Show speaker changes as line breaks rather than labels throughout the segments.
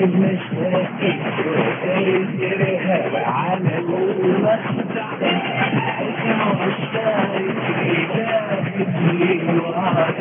المشاكل وتيسيرها على المخدع عشاق إلهي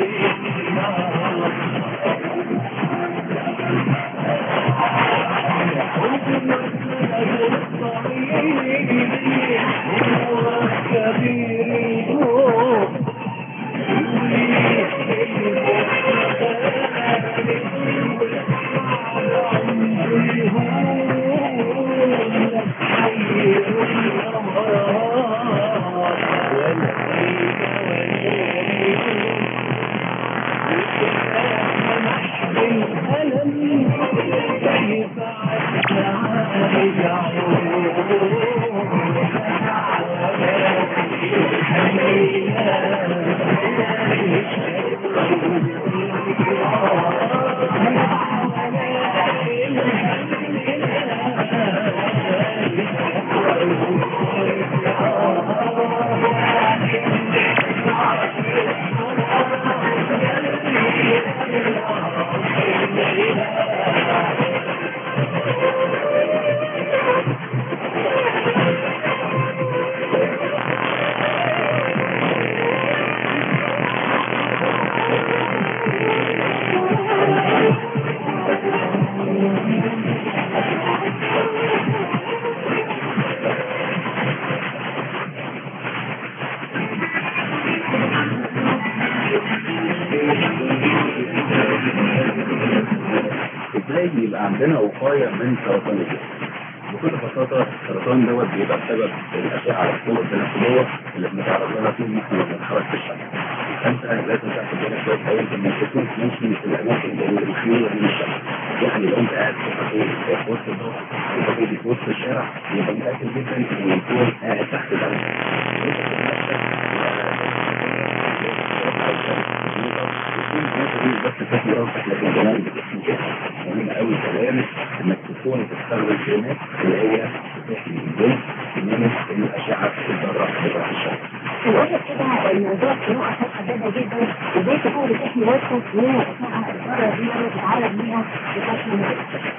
ازاي يبقى عندنا وقايه من سرطان الجسم بكل بساطه السرطان دوت بيبقى بسبب الاشعه الطرق التناسليه اللي بنتعرض لها طول ما احنا بنتحرك في الشمس فانت لازم تاخد بالك كويس قوي انت ما تكونش ماشي في الاماكن اللي مخلوله من الشمس يعني لو انت قاعد في كافيه في وسط الضوء في كافيه في وسط الشارع يبقى متاكد جدا ان يكون قاعد تحت درجه بس تحمي راسك لكن كمان بتحمي جسمك مهم قوي كمان انك تكون تستخدم كريمات اللي هي بتحمي الجلد من الاشعه الضاره بتاعت الشمس
نقول لك كده الموضوع في نقطة محددة جدا ازاي تكون بتحمي وشك من الأشعة الضارة دي اللي بتتعرض ليها بشكل مباشر